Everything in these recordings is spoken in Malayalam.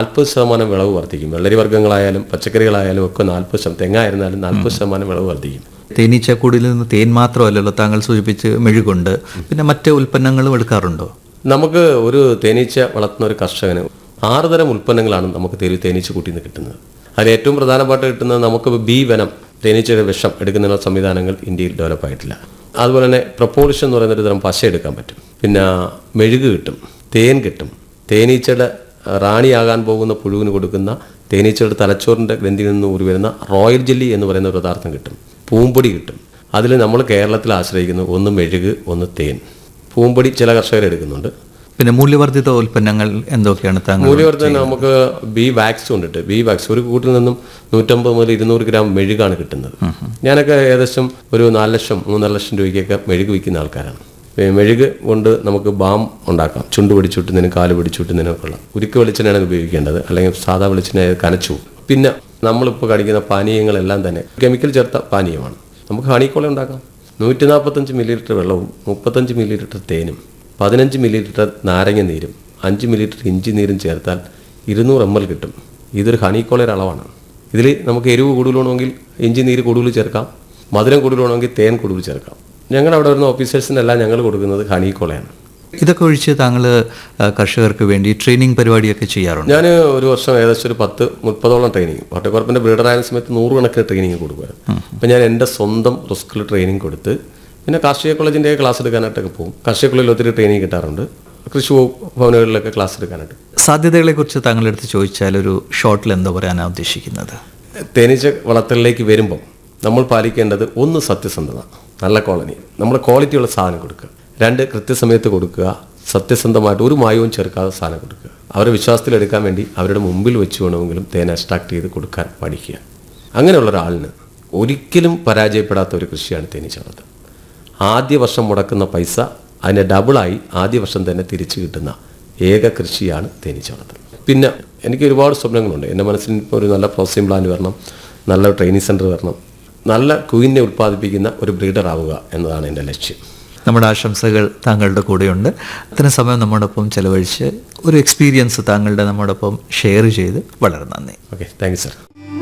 നാൽപ്പത് ശതമാനം വിളവ് വർദ്ധിക്കും വെള്ളരി വർഗ്ഗങ്ങളായാലും പച്ചക്കറികളായാലും ഒക്കെ നാൽപ്പത് ശതമാനം തെങ്ങായിരുന്നാലും നാൽപ്പത് ശതമാനം വിളവ് വർദ്ധിക്കും തേനീച്ചക്കൂടിൽ നിന്ന് തേൻ മാത്രമല്ലല്ലോ താങ്കൾ സൂചിപ്പിച്ച് മെഴുകുണ്ട് പിന്നെ മറ്റ് ഉൽപ്പന്നങ്ങളും എടുക്കാറുണ്ടോ നമുക്ക് ഒരു തേനീച്ച വളർത്തുന്ന ഒരു കർഷകന് ആറ് തരം ഉൽപ്പന്നങ്ങളാണ് നമുക്ക് തേനി തേനീച്ച കൂട്ടിൽ നിന്ന് കിട്ടുന്നത് അതിൽ ഏറ്റവും പ്രധാനമായിട്ട് കിട്ടുന്നത് നമുക്ക് ബി വനം തേനീച്ചയുടെ വിഷം എടുക്കുന്നതിനുള്ള സംവിധാനങ്ങൾ ഇന്ത്യയിൽ ഡെവലപ്പ് ആയിട്ടില്ല അതുപോലെ തന്നെ പ്രൊപ്പോളിഷൻ എന്ന് പറയുന്ന ഒരു തരം പശ എടുക്കാൻ പറ്റും പിന്നെ മെഴുക് കിട്ടും തേൻ കിട്ടും തേനീച്ചയുടെ റാണിയാകാൻ പോകുന്ന പുഴുവിന് കൊടുക്കുന്ന തേനീച്ചയുടെ തലച്ചോറിൻ്റെ ഗ്രന്ഥിയിൽ നിന്ന് ഊറി വരുന്ന റോയൽ ജെല്ലി എന്ന് പറയുന്ന ഒരു പദാർത്ഥം കിട്ടും പൂമ്പൊടി കിട്ടും അതിൽ നമ്മൾ കേരളത്തിൽ ആശ്രയിക്കുന്നത് ഒന്ന് മെഴുക് ഒന്ന് തേൻ പൂമ്പൊടി ചില കർഷകർ എടുക്കുന്നുണ്ട് പിന്നെ മൂല്യവർദ്ധിത ഉൽപ്പന്നങ്ങൾ എന്തൊക്കെയാണ് താങ്കൾ മൂല്യവർദ്ധന നമുക്ക് ബി വാക്സ് കൊണ്ടിട്ട് ബി വാക്സ് ഒരു കൂട്ടിൽ നിന്നും നൂറ്റമ്പത് മുതൽ ഇരുന്നൂറ് ഗ്രാം മെഴുകാണ് കിട്ടുന്നത് ഞാനൊക്കെ ഏകദേശം ഒരു നാല് ലക്ഷം മൂന്നര ലക്ഷം രൂപയ്ക്കൊക്കെ മെഴുക് വിൽക്കുന്ന ആൾക്കാരാണ് ഈ മെഴുക് കൊണ്ട് നമുക്ക് ബാം ഉണ്ടാക്കാം ചുണ്ട് പിടിച്ചുവിട്ടുന്നതിനും കാല് പിടിച്ചുവിട്ടുന്നതിനൊക്കെ ഉള്ള ഉരുക്ക് വെളിച്ചെണ്ണയാണ് ഉപയോഗിക്കേണ്ടത് അല്ലെങ്കിൽ സാധാ വെളിച്ചെണ്ണ കനച്ചു പോകും. പിന്നെ നമ്മളിപ്പോൾ കഴിക്കുന്ന പാനീയങ്ങളെല്ലാം തന്നെ കെമിക്കൽ ചേർത്ത പാനീയമാണ് നമുക്ക് ഹണിക്കോള ഉണ്ടാക്കാം നൂറ്റി നാൽപ്പത്തഞ്ച് മില്ലി ലിറ്റർ വെള്ളവും മുപ്പത്തഞ്ച് മില്ലി ലിറ്റർ തേനും പതിനഞ്ച് മില്ലി ലിറ്റർ നാരങ്ങ നീരും അഞ്ച് മില്ലി ലിറ്റർ ഇഞ്ചി നീരും ചേർത്താൽ ഇരുന്നൂറ് എം എൽ കിട്ടും ഇതൊരു ഹണിക്കോളയുടെ അളവാണ് ഇതിൽ നമുക്ക് എരിവ് കൂടുതൽ വേണമെങ്കിൽ ഇഞ്ചി നീര് കൂടുതൽ ചേർക്കാം മധുരം കൂടുതൽ വേണമെങ്കിൽ തേൻ കൂടുതൽ ചേർക്കാം ഞങ്ങളുടെ അവിടെ വരുന്ന ഓഫീസേഴ്സിനെല്ലാം ഞങ്ങൾ കൊടുക്കുന്നത് ഹണിക്കോളയാണ് ഇതൊക്കെ ഒഴിച്ച് താങ്കൾ ആ, കർഷകർക്ക് വേണ്ടി ട്രെയിനിങ് പരിപാടിയൊക്കെ ചെയ്യാറുണ്ട് ഞാൻ ഒരു വർഷം ഏകദേശം ഒരു പത്ത് മുപ്പതോളം ട്രെയിനിങ് വട്ടക്കുറപ്പിൻ്റെ ബ്രീഡറായ സമയത്ത് നൂറുകണക്കിന് ട്രെയിനിങ് കൊടുക്കുമായിരുന്നു അപ്പം ഞാൻ എൻ്റെ സ്വന്തം റിസ്കിൽ ട്രെയിനിങ് കൊടുത്ത് പിന്നെ കാർഷിക കോളേജിൻ്റെ ക്ലാസ് എടുക്കാനായിട്ടൊക്കെ പോകും കാർഷിക കോളേജിൽ ഒത്തിരി ട്രെയിനിങ് കിട്ടാറുണ്ട് കൃഷി വകുപ്പ് ഭവനുകളിലൊക്കെ ക്ലാസ് എടുക്കാനായിട്ട് സാധ്യതകളെക്കുറിച്ച് താങ്കളുടെ അടുത്ത് ചോദിച്ചാൽ ഒരു ഷോർട്ടിൽ എന്താ പറയാനാണ് ഉദ്ദേശിക്കുന്നത് തേനീച്ച വളർത്തലിലേക്ക് വരുമ്പം നമ്മൾ പാലിക്കേണ്ടത് ഒന്ന് സത്യസന്ധത നല്ല കോളനി നമ്മൾ ക്വാളിറ്റിയുള്ള സാധനം കൊടുക്കുക രണ്ട് കൃത്യസമയത്ത് കൊടുക്കുക സത്യസന്ധമായിട്ട് ഒരു മായവും ചേർക്കാതെ സാധനം കൊടുക്കുക അവരെ വിശ്വാസത്തിലെടുക്കാൻ വേണ്ടി അവരുടെ മുമ്പിൽ വെച്ച് വേണമെങ്കിലും തേൻ എക്സ്ട്രാക്ട് ചെയ്ത് കൊടുക്കാൻ പഠിക്കുക അങ്ങനെയുള്ള ഒരാളിന് ഒരിക്കലും പരാജയപ്പെടാത്ത ഒരു കൃഷിയാണ് തേനീച്ച വളർത്തൽ ആദ്യ വർഷം മുടക്കുന്ന പൈസ അതിൻ്റെ ഡബിളായി ആദ്യ വർഷം തന്നെ തിരിച്ചു കിട്ടുന്ന ഏക കൃഷിയാണ് തേനീച്ച വളർത്തൽ പിന്നെ എനിക്ക് ഒരുപാട് സ്വപ്നങ്ങളുണ്ട് എൻ്റെ മനസ്സിൽ ഇപ്പോൾ ഒരു നല്ല പ്രോസസ്സിംഗ് പ്ലാൻ വരണം നല്ല ട്രെയിനിങ് സെൻറ്റർ വരണം നല്ല കുയിനെ ഉൽപ്പാദിപ്പിക്കുന്ന ഒരു ബ്രീഡർ ആവുക എന്നതാണ് എൻ്റെ ലക്ഷ്യം നമ്മുടെ ആശംസകൾ താങ്കളുടെ കൂടെയുണ്ട് അത്തരം സമയം നമ്മോടൊപ്പം ചെലവഴിച്ച് ഒരു എക്സ്പീരിയൻസ് താങ്കളുടെ നമ്മോടൊപ്പം ഷെയർ ചെയ്ത് വളരെ നന്ദി ഓക്കെ താങ്ക് യു സർ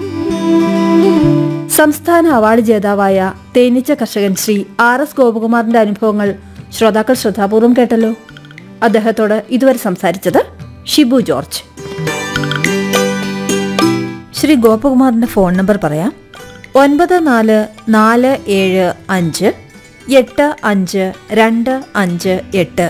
സംസ്ഥാന അവാർഡ് ജേതാവായ തേനീച്ച കർഷകൻ ശ്രീ ആർ എസ് ഗോപകുമാറിന്റെ അനുഭവങ്ങൾ ശ്രോതാക്കൾ ശ്രദ്ധാപൂർവം കേട്ടല്ലോ അദ്ദേഹത്തോട് ഇതുവരെ സംസാരിച്ചത് ഷിബു ജോർജ് ശ്രീ ഗോപകുമാറിന്റെ ഫോൺ നമ്പർ പറയാം ഒൻപത് നാല് നാല് ഏഴ് അഞ്ച് എട്ട് അഞ്ച് രണ്ട് അഞ്ച് എട്ട്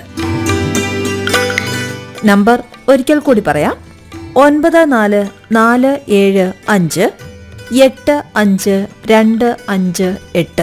നമ്പർ ഒരിക്കൽ കൂടി പറയാം ഒൻപത് നാല് നാല് ഏഴ് അഞ്ച് എട്ട് അഞ്ച് രണ്ട് അഞ്ച് എട്ട്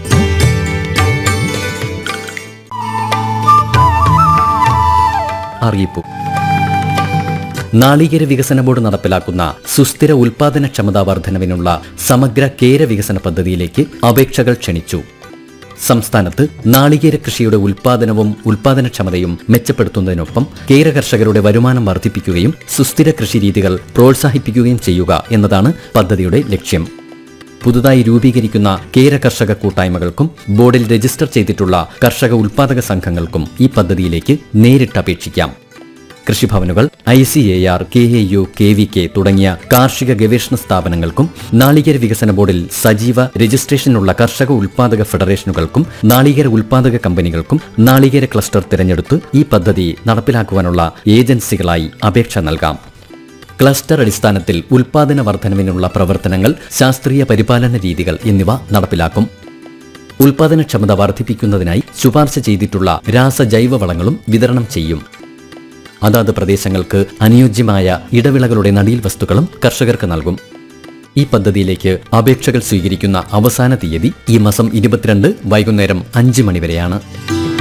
അറിയിപ്പു നാളികേര വികസന ബോർഡ് നടപ്പിലാക്കുന്ന സുസ്ഥിര ഉൽപാദനക്ഷമതാ വർധനവിനുള്ള സമഗ്ര കേര വികസന പദ്ധതിയിലേക്ക് അപേക്ഷകൾ ക്ഷണിച്ചു സംസ്ഥാനത്ത് നാളികേര കൃഷിയുടെ ഉൽപാദനവും ഉൽപാദനക്ഷമതയും മെച്ചപ്പെടുത്തുന്നതിനൊപ്പം കേര കർഷകരുടെ വരുമാനം വർദ്ധിപ്പിക്കുകയും സുസ്ഥിര കൃഷി രീതികൾ പ്രോത്സാഹിപ്പിക്കുകയും ചെയ്യുക എന്നതാണ് പദ്ധതിയുടെ ലക്ഷ്യം പുതുതായി രൂപീകരിക്കുന്ന കേര കർഷക കൂട്ടായ്മകൾക്കും ബോർഡിൽ രജിസ്റ്റർ ചെയ്തിട്ടുള്ള കർഷക ഉൽപാദക സംഘങ്ങൾക്കും ഈ പദ്ധതിയിലേക്ക് നേരിട്ട് അപേക്ഷിക്കാം കൃഷിഭവനുകൾ I C A R K A U K V K തുടങ്ങിയ കാർഷിക ഗവേഷണ സ്ഥാപനങ്ങൾക്കും നാളികേര വികസന ബോർഡിൽ സജീവ രജിസ്ട്രേഷനുള്ള കർഷക ഉൽപാദക ഫെഡറേഷനുകൾക്കും നാളികേര ഉൽപാദക കമ്പനികൾക്കും നാളികേര ക്ലസ്റ്റർ തിരഞ്ഞെടുത്ത് ഈ പദ്ധതി നടപ്പിലാക്കുവാനുള്ള ഏജൻസികളായി അപേക്ഷ നൽകാം ക്ലസ്റ്റർ അടിസ്ഥാനത്തിൽ ഉൽപാദന വർധനവിനുള്ള പ്രവർത്തനങ്ങൾ ശാസ്ത്രീയ പരിപാലന രീതികൾ എന്നിവ നടപ്പിലാക്കും ഉൽപാദനക്ഷമത വർദ്ധിപ്പിക്കുന്നതിനായി ശുപാർശ ചെയ്തിട്ടുള്ള രാസജൈവ വളങ്ങളും വിതരണം ചെയ്യും അതാത് പ്രദേശങ്ങൾക്ക് അനുയോജ്യമായ ഇടവിളകളുടെ നടീൽ വസ്തുക്കളും കർഷകർക്ക് നൽകും ഈ പദ്ധതിയിലേക്ക് അപേക്ഷകൾ സ്വീകരിക്കുന്ന അവസാന തീയതി ഈ മാസം ഇരുപത്തിരണ്ട് വൈകുന്നേരം അഞ്ച് മണിവരെയാണ്